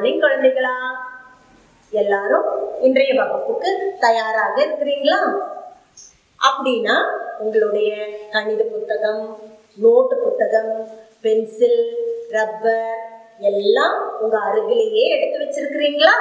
Morning குழந்தைகளா எல்லாரும் இன்றைய வகுப்புக்கு தயாராக இருக்கிறீங்களா அப்படின்னா உங்களுடைய கணித புத்தகம் நோட்டு புத்தகம் பென்சில் ரப்பர் எல்லாம் உங்க அருகிலேயே எடுத்து வச்சிருக்கிறீங்களா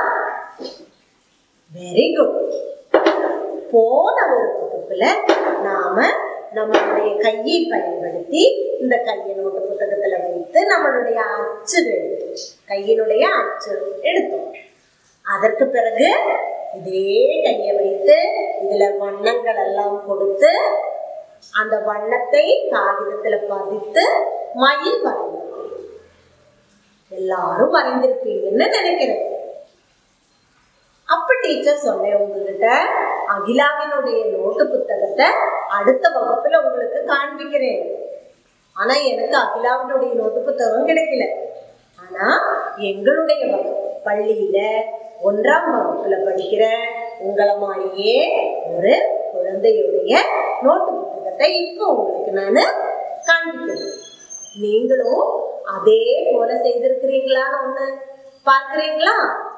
வெரி குட் போன ஒரு வகுப்புல நாம நம்மளுடைய கையை பயன்படுத்தி இந்த கையை நோட்டு புத்தகத்துல வைத்து நம்மளுடைய அச்சு எடுத்தோம் கையினுடைய அச்சு எடுத்தோம் அதற்கு பிறகு இதே கையை வைத்து இதுல வண்ணங்கள் எல்லாம் கொடுத்து அந்த வண்ணத்தை காகிதத்துல பதித்து மயில் வரைந்தோம் எல்லாரும் வரைந்திருப்பீங்கன்னு நினைக்கிறேன் அப்ப டீச்சர் சொன்னேன் உங்ககிட்ட அகிலாவினுடைய நோட்டு புத்தகத்தை அடுத்த வகுப்புல உங்களுக்கு காண்பிக்கிறேன் ஆனா எனக்கு அகிலாவினுடைய நோட்டு புத்தகம் கிடைக்கல ஆனா எங்களுடைய வகு பள்ளியில ஒன்றாம் வகுப்புல படிக்கிற உங்களை மாதிரியே ஒரு குழந்தையுடைய நோட்டு புத்தகத்தை இப்போ உங்களுக்கு நான் காண்பிக்கிறேன் நீங்களும் அதே போல செய்திருக்கிறீங்களான்னு ஒண்ணு பார்க்கிறீங்களா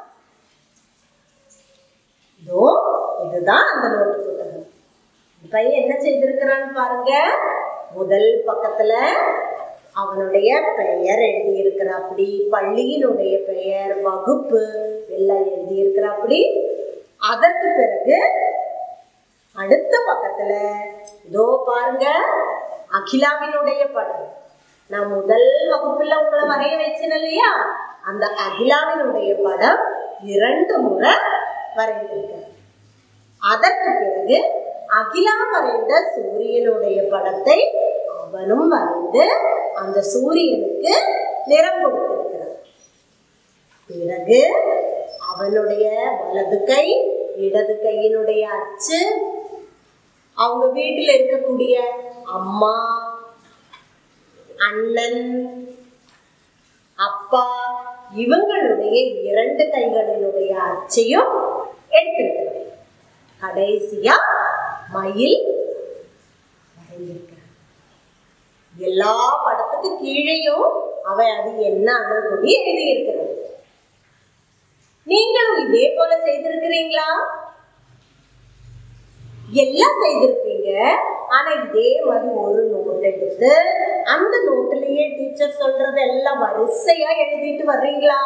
இதோ இதுதான் அந்த நோட்டு புத்தகம் பையன் என்ன செய்திருக்கிறான்னு பாருங்க முதல் பக்கத்துல அவனுடைய பெயர் எழுதியிருக்கிறாப்படி பள்ளியினுடைய பெயர் வகுப்பு எல்லாம் எழுதியிருக்கிறாப்படி அதற்கு பிறகு அடுத்த பக்கத்துல இதோ பாருங்க அகிலாவினுடைய படம் நான் முதல் வகுப்புல உங்களை வரைய வச்சேன் இல்லையா அந்த அகிலாவினுடைய படம் இரண்டு முறை வரைந்திருக்கிறேன் அதற்கு பிறகு அகிலா வரைந்த சூரியனுடைய படத்தை அவனும் வரைந்து அந்த சூரியனுக்கு நிறம் கொடுத்திருக்கிறான் பிறகு அவனுடைய வலது கை இடது கையினுடைய அச்சு அவங்க வீட்டில் இருக்கக்கூடிய அம்மா அண்ணன் அப்பா இவங்களுடைய இரண்டு கைகளினுடைய அச்சையும் எடுத்திருக்கிறார் கடைசியா மயில் வரைந்திருக்கிறார் எல்லா படத்துக்கு கீழேயும் அவன் அது என்ன அணுகுடி எழுதியிருக்கிறது நீங்களும் இதே போல செய்திருக்கிறீங்களா எல்லாம் செய்திருப்பீங்க ஆனா இதே மாதிரி ஒரு நோட் எடுத்து அந்த நோட்லயே டீச்சர் சொல்றது எல்லாம் வரிசையா எழுதிட்டு வர்றீங்களா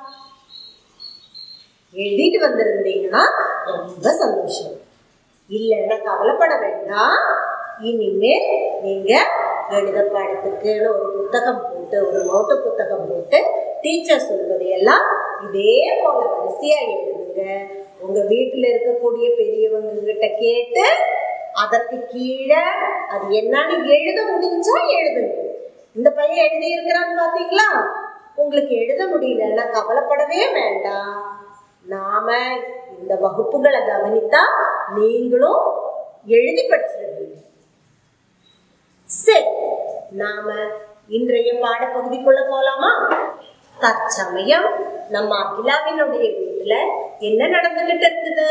எழுதிட்டு வந்திருந்தீங்கன்னா ரொம்ப சந்தோஷம் இல்லைன்னா கவலைப்பட வேண்டாம் இனிமேல் நீங்க கணித பாடத்துக்குன்னு ஒரு புத்தகம் போட்டு ஒரு நோட்டு புத்தகம் போட்டு டீச்சர் சொல்வது எல்லாம் இதே போல வரிசையா எழுதுங்க உங்க வீட்டுல இருக்கக்கூடிய பெரியவங்க கிட்ட கேட்டு அதற்கு கீழே அது என்னன்னு எழுத முடிஞ்சா எழுதுங்க இந்த பையன் எழுதி இருக்கிறான்னு பாத்தீங்களா உங்களுக்கு எழுத முடியலன்னா கவலைப்படவே வேண்டாம் நாம இந்த வகுப்புகளை கவனித்தா நீங்களும் எழுதி படிச்சிருவீங்க சரி நாம இன்றைய பாடப்பகுதிக்குள்ள போலாமா தற்சமயம் நம்ம அகிலாவினுடைய வீட்டுல என்ன நடந்துகிட்டு இருக்குது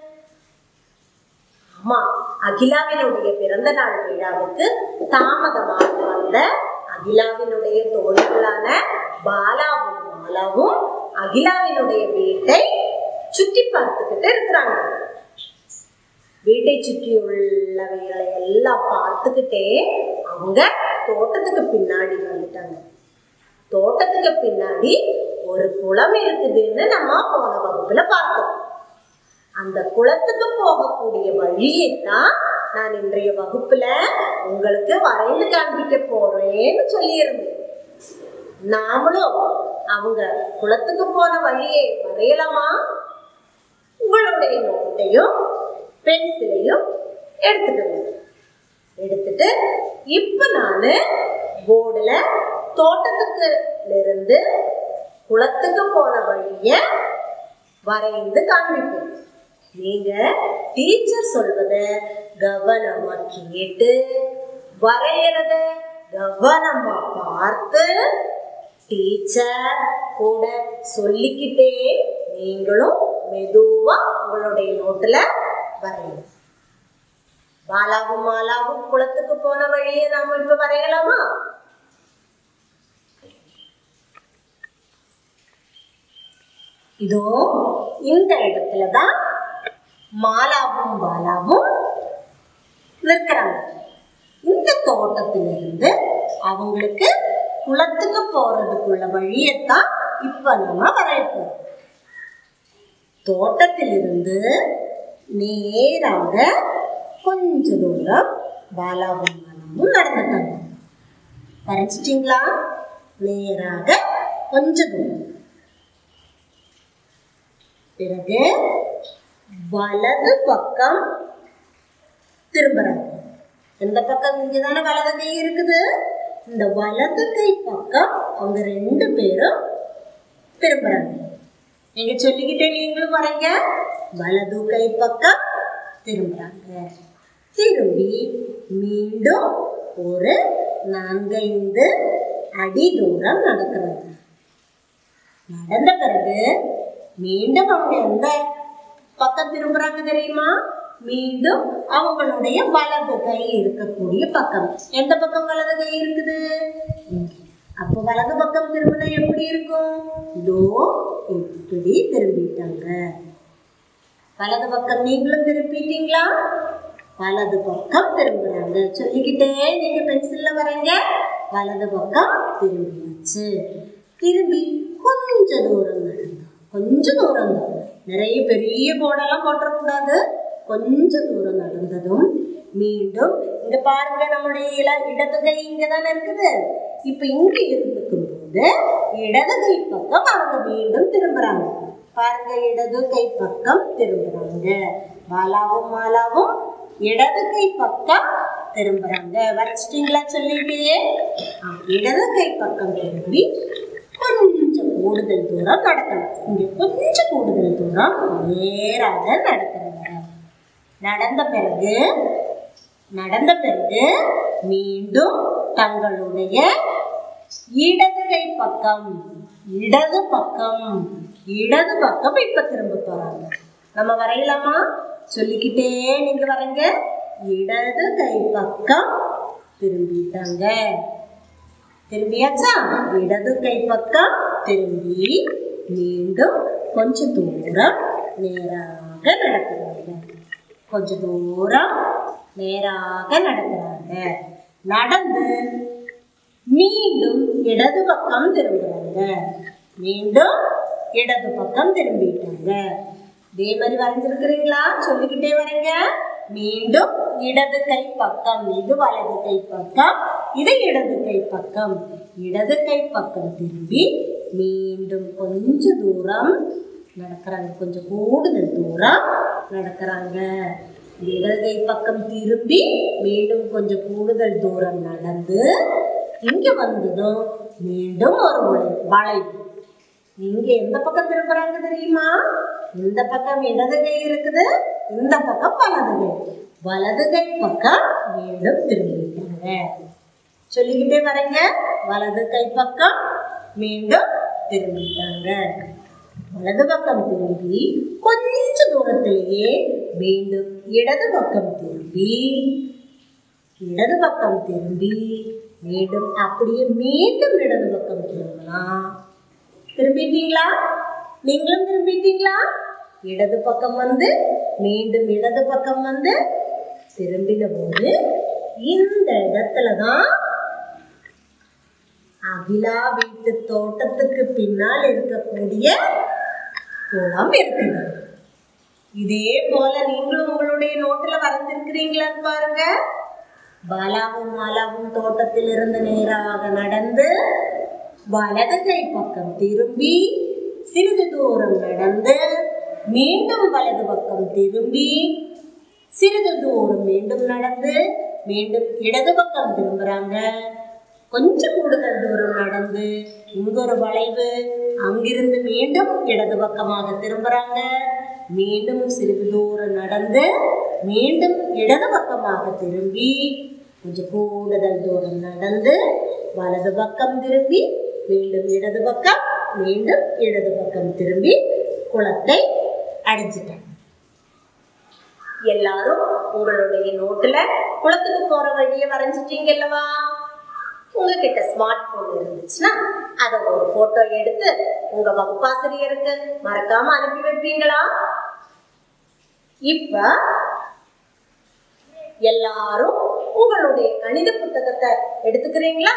ஆமா அகிலாவினுடைய பிறந்த நாள் விழாவுக்கு தாமதமாக வந்த அகிலாவினுடைய தோழிகளான பாலாவும் மாலாவும் அகிலாவினுடைய வீட்டை சுற்றி பார்த்துக்கிட்டு இருக்கிறாங்க வீட்டை சுற்றியுள்ளவைகளை எல்லாம் பார்த்துக்கிட்டே அவங்க தோட்டத்துக்கு பின்னாடி வந்துட்டாங்க தோட்டத்துக்கு பின்னாடி ஒரு குளம் இருக்குதுன்னு நம்ம போன வகுப்புல பார்த்தோம் அந்த குளத்துக்கு போகக்கூடிய வழியை தான் நான் இன்றைய வகுப்புல உங்களுக்கு வரைந்து காண்பிக்க போறேன்னு சொல்லியிருந்தேன் நாமளும் அவங்க குளத்துக்கு போன வழியை வரையலாமா உங்களுடைய நோட்டையும் பென்சிலையும் எடுத்துக்கோங்க எடுத்துட்டு இப்ப நான் போர்டுல தோட்டத்துக்கு இருந்து குளத்துக்கு போன வழிய வரைந்து காண்பிப்பேன் நீங்க டீச்சர் சொல்வத கவனமா கேட்டு வரையறத கவனமா பார்த்து டீச்சர் கூட சொல்லிக்கிட்டே நீங்களும் மெதுவா உங்களுடைய நோட்டுல வரையணும் பாலாவும் மாலாவும் குளத்துக்கு போன வழியை நாம இப்ப வரையலாமா இதோ இந்த இடத்துல தான் மாலாவும் பாலாவும் நிற்கிறாங்க இந்த தோட்டத்திலிருந்து அவங்களுக்கு குளத்துக்கு போறதுக்குள்ள வழியத்தான் இப்ப நம்ம வரையப்போம் தோட்டத்திலிருந்து நேராக கொஞ்ச தூரம் பாலாவும் பாலாவும் நடந்துட்டாங்க வரைச்சிட்டிங்களா நேராக கொஞ்ச தூரம் பிறகு வலது பக்கம் திரும்புறாங்க எந்த பக்கம் இங்கே தானே வலது கை இருக்குது இந்த வலது கை பக்கம் அவங்க ரெண்டு பேரும் திரும்புறாங்க நீங்க சொல்லிக்கிட்டே நீங்களும் வரீங்க வலது கை பக்கம் திரும்புறாங்க திரும்பி மீண்டும் ஒரு நான்கைந்து அடி தூரம் நடக்கிறாங்க நடந்த பிறகு மீண்டும் அவங்க எந்த பக்கம் திரும்புறாங்க தெரியுமா மீண்டும் அவங்களுடைய வலது கை இருக்கக்கூடிய பக்கம் எந்த பக்கம் வலது கை இருக்குது இங்க. அப்போ வலது பக்கம் திரும்பினா எப்படி இருக்கும் இதோ இப்படி திரும்பிட்டாங்க வலது பக்கம் நீங்களும் திருப்பிட்டீங்களா வலது பக்கம் திரும்புறாங்க சொல்லிக்கிட்டே நீங்க பென்சில்ல வரைங்க வலது பக்கம் திரும்பியாச்சு திரும்பி கொஞ்ச தூரம் நடந்தோம் கொஞ்ச தூரம் தான் நிறைய பெரிய போர்டெல்லாம் போட்டுறக்கூடாது கொஞ்ச தூரம் நடந்ததும் மீண்டும் இங்க பாருங்க நம்முடைய இல இடது கை இங்க தானே இருக்குது இப்ப இங்க இருக்கும் போது இடது கை பக்கம் அவங்க மீண்டும் திரும்புறாங்க பாருங்க இடது கை பக்கம் திரும்புறாங்க பாலாவும் மாலாவும் இடது கை பக்கம் திரும்புறாங்க வரைச்சிட்டீங்களா சொல்லிட்டே ஆ, இடது கை பக்கம் திரும்பி கொஞ்சம் கூடுதல் தூரம் நடக்கணும் இங்க கொஞ்சம் கூடுதல் தூரம் நேராக நடக்கிறாங்க நடந்த பிறகு நடந்த பிறகு மீண்டும் தங்களுடைய இடது கை பக்கம் இடது பக்கம் இடது பக்கம் இப்ப திரும்ப போறாங்க நம்ம வரையலாமா சொல்லிக்கிட்டே நீங்க வரைங்க இடது கை பக்கம் திரும்பிட்டாங்க திரும்பியாச்சா இடது கை பக்கம் திரும்பி மீண்டும் கொஞ்ச தூரம் நேராக நடக்கிறாங்க கொஞ்ச தூரம் நேராக நடக்கிறாங்க நடந்து மீண்டும் இடது பக்கம் திரும்புறாங்க மீண்டும் இடது பக்கம் திரும்பிட்டாங்க இதே மாதிரி வரைஞ்சிருக்கிறீங்களா சொல்லிக்கிட்டே வரீங்க மீண்டும் இடது கை பக்கம் இது வலது கை பக்கம் இது இடது கை பக்கம் இடது கை பக்கம் திரும்பி மீண்டும் கொஞ்ச தூரம் நடக்கிறாங்க கொஞ்சம் கூடுதல் தூரம் நடக்கிறாங்க இடது கை பக்கம் திரும்பி மீண்டும் கொஞ்சம் கூடுதல் தூரம் நடந்து இங்க வந்ததும் மீண்டும் ஒரு வளை- வளைவு இங்க எந்த பக்கம் திரும்புறாங்க தெரியுமா இந்த பக்கம் இடது கை இருக்குது இந்த பக்கம் வலது கை வலது கை பக்கம் மீண்டும் திரும்பிட்டாங்க சொல்லிக்கிட்டே வரீங்க வலது கை பக்கம் மீண்டும் திரும்பிட்டாங்க வலது பக்கம் திரும்பி கொஞ்ச தூரத்திலேயே மீண்டும் இடது பக்கம் திரும்பி இடது பக்கம் திரும்பி மீண்டும் அப்படியே மீண்டும் இடது பக்கம் திரும்பலாம் திரும்பிட்டீங்களா நீங்களும் திரும்பிட்டீங்களா இடது பக்கம் வந்து மீண்டும் இடது பக்கம் வந்து திரும்பின போது இந்த இடத்துல தான் அகிலா வீட்டு தோட்டத்துக்கு பின்னால் இருக்கக்கூடிய குளம் இருக்குது இதே போல நீங்களும் உங்களுடைய நோட்டுல வரைஞ்சிருக்கிறீங்களான்னு பாருங்க பாலாவும் மாலாவும் தோட்டத்தில் இருந்து நேராக நடந்து வலது கை பக்கம் திரும்பி சிறிது தூரம் நடந்து மீண்டும் வலது பக்கம் திரும்பி சிறிது தூரம் மீண்டும் நடந்து மீண்டும் இடது பக்கம் திரும்புறாங்க கொஞ்சம் கூடுதல் தூரம் நடந்து இங்க ஒரு வளைவு அங்கிருந்து மீண்டும் இடது பக்கமாக திரும்புறாங்க மீண்டும் சிறிது தூரம் நடந்து மீண்டும் இடது பக்கமாக திரும்பி கொஞ்சம் கூடுதல் தூரம் நடந்து வலது பக்கம் திரும்பி மீண்டும் இடது பக்கம் மீண்டும் இடது பக்கம் திரும்பி குளத்தை அடைஞ்சிட்டாங்க எல்லாரும் உங்களுடைய நோட்டுல குளத்துக்கு போற வழியை வரைஞ்சிட்டீங்க அல்லவா உங்ககிட்ட ஸ்மார்ட் போன் இருந்துச்சுன்னா அதை ஒரு போட்டோ எடுத்து உங்க வகுப்பாசிரியருக்கு மறக்காம அனுப்பி வைப்பீங்களா இப்ப எல்லாரும் உங்களுடைய கணித புத்தகத்தை எடுத்துக்கிறீங்களா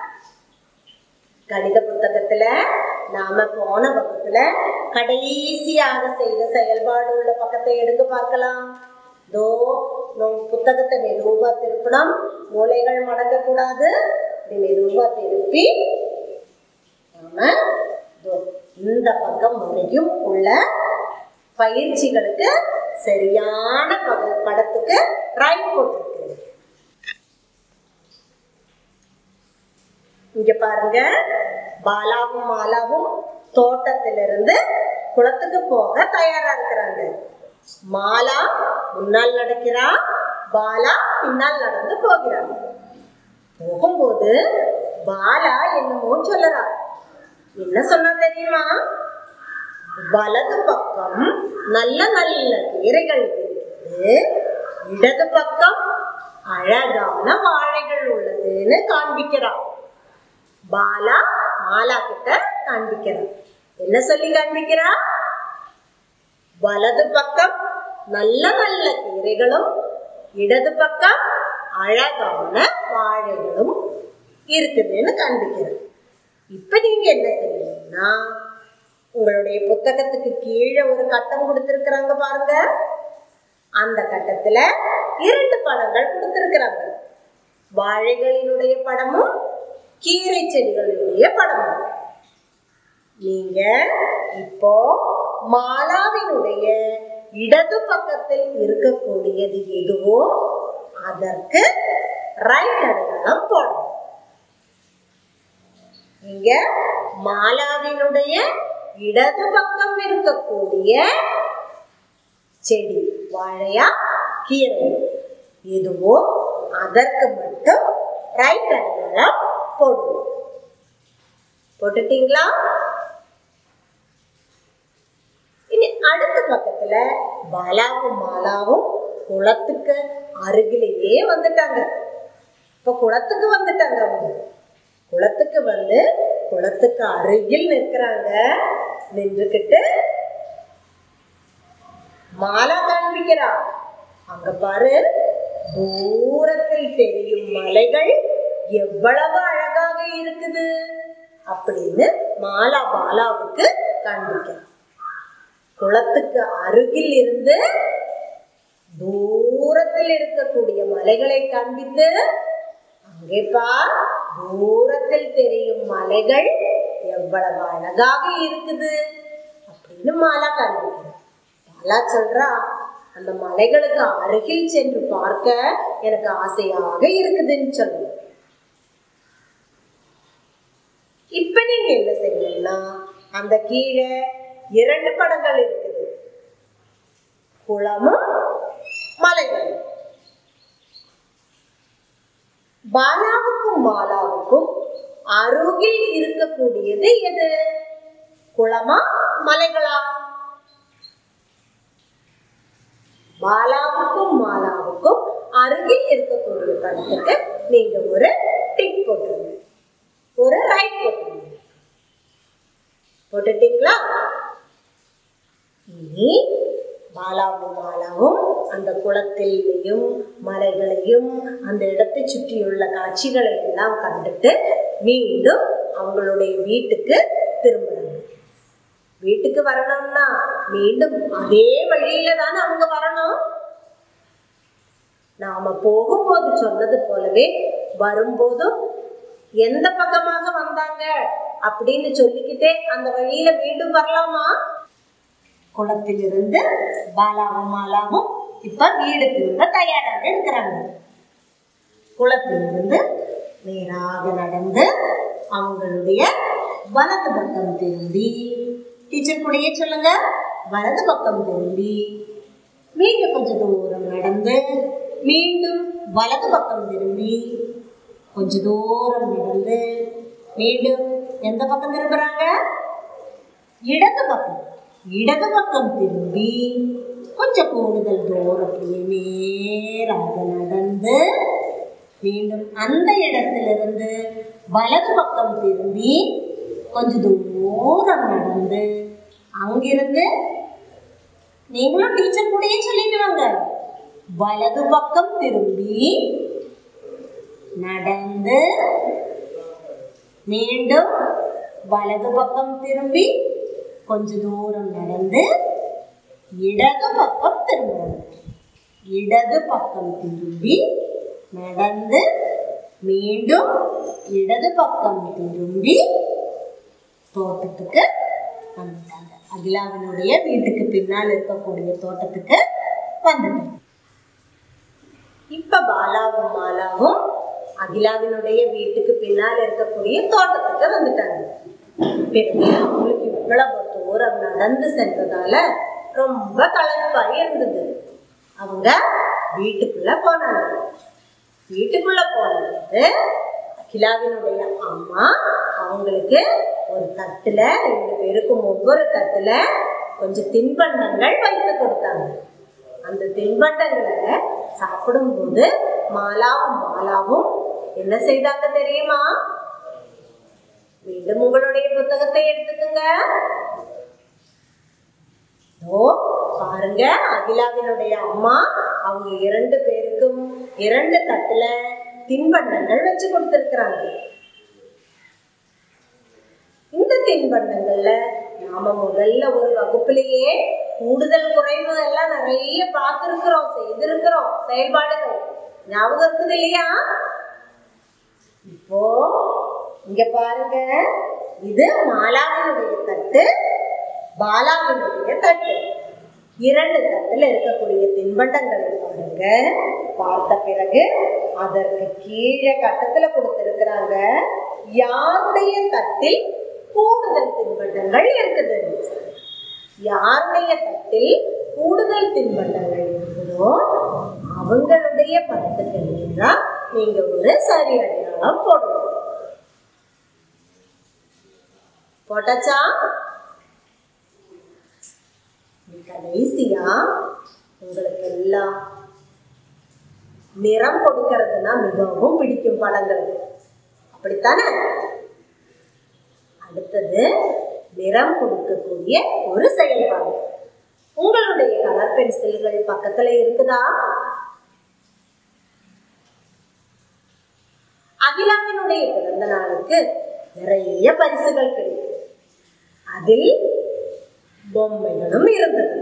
கணித புத்தகத்துல நாம போன வகுப்புல கடைசியாக செய்த செயல்பாடு உள்ள பக்கத்தை எடுங்க பார்க்கலாம் தோ நம் புத்தகத்தை மெதுவா திருப்பணும் மூளைகள் மடங்க கூடாது இப்படி மெதுவா திருப்பி நாம தோ இந்த பக்கம் வரைக்கும் உள்ள பயிற்சிகளுக்கு சரியான பக- படத்துக்கு ரைட் போட்டிருக்கு இங்க பாருங்க பாலாவும் மாலாவும் தோட்டத்திலிருந்து குளத்துக்கு போக தயாரா இருக்கிறாங்க மாலா முன்னால் நடக்கிறா பாலா பின்னால் நடந்து போகிறாங்க போகும்போது பாலா என்னமோ சொல்லறா என்ன சொன்னா தெரியுமா வலது பக்கம் நல்ல நல்ல கீரைகள் இருக்குது இடது பக்கம் அழகான வாழைகள் உள்ளதுன்னு காண்பிக்கிறான் பாலா மாலா கிட்ட காண்பிக்கிறான் என்ன சொல்லி காண்பிக்கிறா வலது பக்கம் நல்ல நல்ல கீரைகளும் இடது பக்கம் அழகான வாழைகளும் இருக்குதுன்னு காண்பிக்கிறான் இப்ப நீங்க என்ன செய்யணும்னா உங்களுடைய புத்தகத்துக்கு கீழே ஒரு கட்டம் கொடுத்திருக்கிறாங்க பாருங்க அந்த கட்டத்துல இரண்டு படங்கள் கொடுத்திருக்கிறாங்க வாழைகளினுடைய படமும் கீரை செடிகளினுடைய படமும் நீங்க இப்போ மாலாவினுடைய இடது பக்கத்தில் இருக்கக்கூடியது எதுவோ அதற்கு ரைட் அடையாளம் போடணும் நீங்க மாலாவினுடைய இடது பக்கம் இருக்கக்கூடிய செடி வாழையா கீரை எதுவோ அதற்கு மட்டும் ரைட் அடையாளம் போடுவோம் போட்டுட்டீங்களா இனி அடுத்த பக்கத்துல பாலாவும் மாலாவும் குளத்துக்கு அருகிலேயே வந்துட்டாங்க இப்ப குளத்துக்கு வந்துட்டாங்க அவங்க குளத்துக்கு வந்து குளத்துக்கு அருகில் நிற்கிறாங்க நின்றுக்கிட்டு மாலா காண்பிக்கிறா அங்க பாரு தூரத்தில் தெரியும் மலைகள் எவ்வளவு அழகாக இருக்குது அப்படின்னு மாலா பாலாவுக்கு காண்பிக்கிறார் குளத்துக்கு அருகில் இருந்து தூரத்தில் இருக்கக்கூடிய மலைகளை காண்பித்து அங்கே பார் தூரத்தில் தெரியும் மலைகள் எவ்வளவு அழகாக இருக்குது அப்படின்னு மாலா காண்பிக்கிறார் மாலா சொல்றா அந்த மலைகளுக்கு அருகில் சென்று பார்க்க எனக்கு ஆசையாக இருக்குதுன்னு சொல்லு இப்ப நீங்க என்ன செய்யணும்னா அந்த கீழே இரண்டு படங்கள் இருக்குது குளமும் மலைகளும் பாலாவுக்கும் மாலாவுக்கும் அருகில் இருக்கக்கூடியது எது குளமா மலைகளா பாலாவுக்கும் மாலாவுக்கும் அருகில் இருக்கக்கூடிய படத்துக்கு நீங்க ஒரு டிக் போட்டுருங்க ஒரு ரைட் போட்டுருங்க போட்டுட்டீங்களா இனி பாலாவும் மாலாவும் அந்த குளத்திலையும் மலைகளையும் அந்த இடத்தை சுற்றியுள்ள காட்சிகளை எல்லாம் கண்டுட்டு மீண்டும் அவங்களுடைய வீட்டுக்கு திரும்புறாங்க வீட்டுக்கு வரணும்னா மீண்டும் அதே வழியில தானே அவங்க வரணும் நாம போகும்போது சொன்னது போலவே வரும்போதும் எந்த பக்கமாக வந்தாங்க அப்படின்னு சொல்லிக்கிட்டே அந்த வழியில மீண்டும் வரலாமா குளத்திலிருந்து பாலாவும் மாலாவும் இப்ப வீடு திரும்ப தயாராக இருக்கிறாங்க குளத்திலிருந்து நேராக நடந்து அவங்களுடைய வலது பக்கம் திரும்பி டீச்சர் கூடயே சொல்லுங்க வலது பக்கம் திரும்பி மீண்டும் கொஞ்சம் தூரம் நடந்து மீண்டும் வலது பக்கம் திரும்பி கொஞ்ச தூரம் நடந்து மீண்டும் எந்த பக்கம் திரும்புறாங்க இடது பக்கம் இடது பக்கம் திரும்பி கொஞ்சம் கூடுதல் தூரம் அப்படியே நேராக நடந்து மீண்டும் அந்த இடத்திலிருந்து வலது பக்கம் திரும்பி கொஞ்ச தூரம் நடந்து அங்கிருந்து நீங்களும் டீச்சர் கூடயே சொல்லிட்டு வாங்க வலது பக்கம் திரும்பி நடந்து மீண்டும் வலது பக்கம் திரும்பி கொஞ்ச தூரம் நடந்து இடது பக்கம் திரும்பணும் இடது பக்கம் திரும்பி நடந்து மீண்டும் இடது பக்கம் திரும்பி தோட்டத்துக்கு வந்துட்டாங்க அகிலாவினுடைய வீட்டுக்கு பின்னால் இருக்கக்கூடிய தோட்டத்துக்கு வந்துட்டாங்க இப்ப பாலாவும் மாலாவும் அகிலாவினுடைய வீட்டுக்கு பின்னால் இருக்கக்கூடிய தோட்டத்துக்கு வந்துட்டாங்க பிறகு அவங்களுக்கு இவ்வளவு தூரம் நடந்து சென்றதால ரொம்ப களைப்பாய் இருந்தது அவங்க வீட்டுக்குள்ள போனாங்க வீட்டுக்குள்ள போனது அகிலாவினுடைய அம்மா அவங்களுக்கு ஒரு தட்டுல ரெண்டு பேருக்கும் ஒவ்வொரு தட்டுல கொஞ்சம் தின்பண்டங்கள் வைத்து கொடுத்தாங்க அந்த தின்பண்டங்களை சாப்பிடும்போது மாலாவும் மாலாவும் என்ன செய்தாங்க தெரியுமா மீண்டும் உங்களுடைய புத்தகத்தை எடுத்துக்கோங்க ஓ பாருங்க அகிலாவினுடைய அம்மா அவங்க இரண்டு பேருக்கும் இரண்டு தட்டுல தின்பண்டங்கள் வச்சு கொடுத்திருக்கிறாங்க இந்த தின்பண்டங்கள்ல நாம முதல்ல ஒரு வகுப்பிலேயே கூடுதல் குறைவு எல்லாம் நிறைய பார்த்திருக்கிறோம் செய்திருக்கிறோம் செயல்பாடுகள் ஞாபகம் இருக்குது இல்லையா இப்போ இங்க பாருங்க இது மாலாவினுடைய தட்டு பாலாவினுடைய தட்டு இரண்டு தட்டுல இருக்கக்கூடிய தின்பண்டங்களை பாருங்க பார்த்த பிறகு அதற்கு கீழே கட்டத்துல கொடுத்திருக்கிறாங்க யாருடைய தட்டில் கூடுதல் தின்பண்டங்கள் இருக்குது யாருடைய தட்டில் கூடுதல் தின்பண்டங்கள் இருக்குதோ அவங்களுடைய படத்துக்கு தான் நீங்க ஒரு சரி அடையாளம் போடணும் போட்டாச்சா கடைசியா உங்களுக்கு எல்லாம் நிறம் கொடுக்கறதுனா மிகவும் பிடிக்கும் படங்களுக்கு அப்படித்தானே அடுத்தது நிறம் கொடுக்கக்கூடிய ஒரு செயல்பாடு உங்களுடைய கலர் பென்சில்கள் பக்கத்துல இருக்குதா அகிலாவினுடைய பிறந்த நாளுக்கு நிறைய பரிசுகள் கிடைக்கும் அதில் பொம்மைகளும் இருந்தது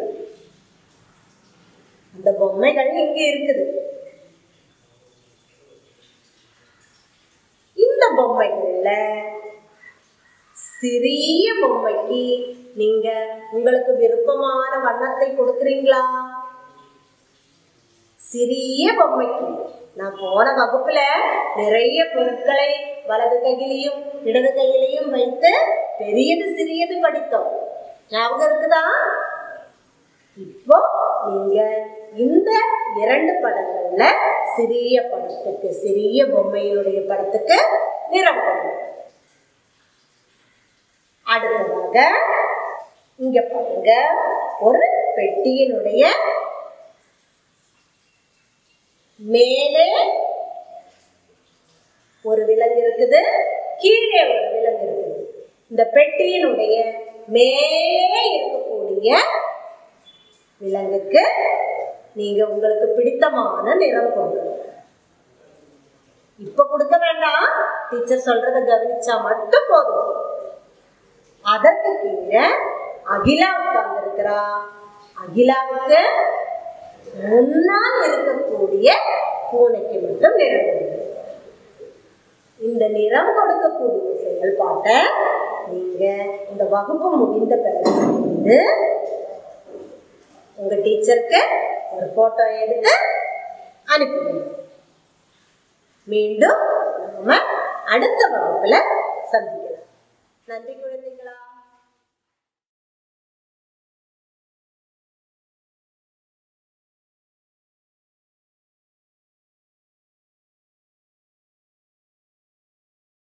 அந்த பொம்மைகள் இங்க இருக்குது இந்த பொம்மைகள்ல சிறிய பொம்மைக்கு நீங்க உங்களுக்கு விருப்பமான வண்ணத்தை கொடுக்குறீங்களா சிறிய பொம்மைக்கு நான் போன வகுப்புல நிறைய பொருட்களை வலது கையிலையும் இடது கையிலையும் வைத்து பெரியது சிறியது படித்தோம் ஞாபகம் இருக்குதா இப்போ நீங்க இந்த இரண்டு படங்கள்ல சிறிய படத்துக்கு சிறிய பொம்மையினுடைய படத்துக்கு நிறம் கொடுங்க அடுத்ததாக இங்க பாருங்க ஒரு பெட்டியினுடைய மேலே ஒரு விலங்கு இருக்குது கீழே ஒரு விலங்கு இருக்குது இந்த பெட்டியினுடைய மேலே இருக்கக்கூடிய விலங்குக்கு நீங்க உங்களுக்கு பிடித்தமான நிறம் கொடுக்கணும் இப்ப கொடுக்க வேண்டாம் டீச்சர் சொல்றத கவனிச்சா மட்டும் போதும் அதற்கு கீழே அகிலா உட்கார்ந்து இருக்கிறா அகிலாவுக்கு முன்னால் இருக்கக்கூடிய பூனைக்கு மட்டும் நிறம் கொடுக்கணும் இந்த நிறம் கொடுக்கக்கூடிய செயல்பாட்டை நீங்க இந்த வகுப்பு முடிந்த பிறகு செய்து உங்க டீச்சருக்கு ஒரு போட்டோ எடுத்து அனுப்பிடுங்க மீண்டும் நாம அடுத்த வகுப்புல சந்திக்கலாம் நன்றி குழந்தைகளா